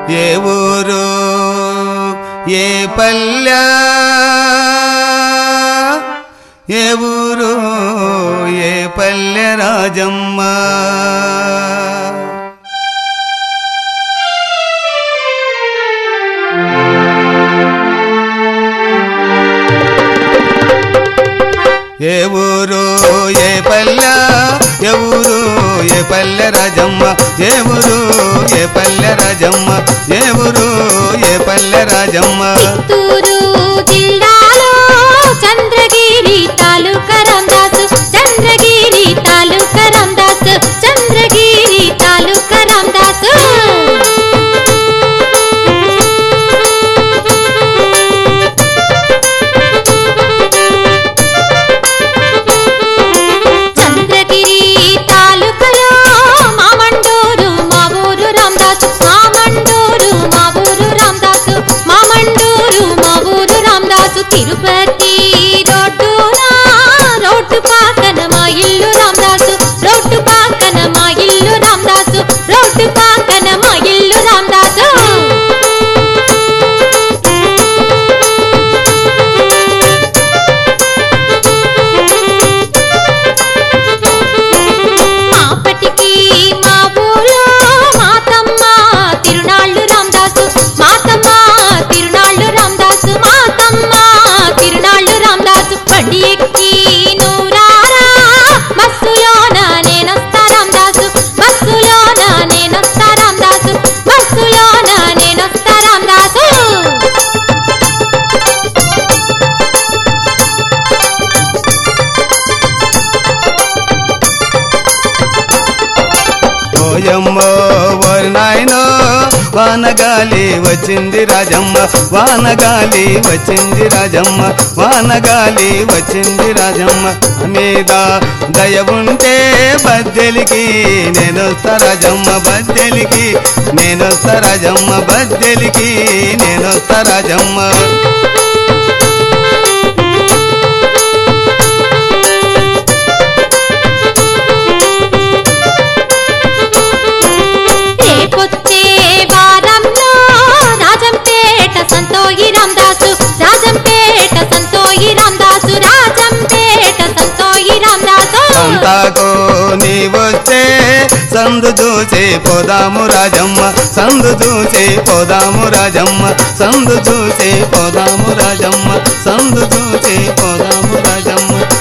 ఏ ఊరు ఏ పల్లె ఏ ఊరు ఏ పల్లె రాజమ్మ ఏ ఊరు ఏ పల్లె ఏ ఊరు ఏ పల్లె రాజమ్మ ఏ ఊరు ఏ పల్లె రాజమ్మ ఏ ఊరు ఏ పల్లె రాజమ్మ చిత్తూరు జిల్లాలో చంద్రగిరి తాలూకా రామదాసు చంద్రగిరి తాలూకా రామదాసు చంద్రగిరి తాలూకా రామదాసు చంద్రగిరి తాలూకలో మామండూరు మా ఊరు రామదాసు మామండూరు మా ఊరు రామదాసు మామండూరు మా ఊరు రామదాసు తిరుపతి రోడ్డున రోడ్డు పక్కన మా ఇల్లు రామదాసు రోడ్డు పక్కన మా ఇల్లు రామదాసు రోడ్డు పక్కన మా ఇల్లు రామదాసు మాపటికి మా ఊళ్ళో మాతమ్మ తిరునాళ్ళు రామదాసు మాతమ్మ తిరునాళ్ళు రామదాసు మాతమ్మ తిరునాళ్ళు రామదాసు బండి ఎక్కి నూరారా బస్సులోన నేనొస్తా రామదాసు బస్సులోన నేనొస్తా రామదాసు బస్సులోన నేనొస్తా రామదాసు ఓయమ్మో ఓరి నాయనో వానగాలి వచ్చింది రాజమ్మ వానగాలి వచ్చింది రాజమ్మ వానగాలి వచ్చింది రాజమ్మ మీద దయ ఉంటే బద్దెలికి నేనొస్తా రాజమ్మ బద్దెలికి నేనొస్తా రాజమ్మ బద్దెలికి నేనొస్తా రాజమ్మ రేపొచ్చే వారంలో రాజంపేట సంతోయి రామదాసు రాజంపేట సంతోయి రామదాసు రాజంపేట సంతోయి రామదాసు సంతాకు నీ వస్తే సందు చూసి పోదాము రాజమ్మ సందు చూసి పోదాము రాజమ్మ సందు చూసి పోదాము రాజమ్మ సందు చూసి పోదాము రాజమ్మ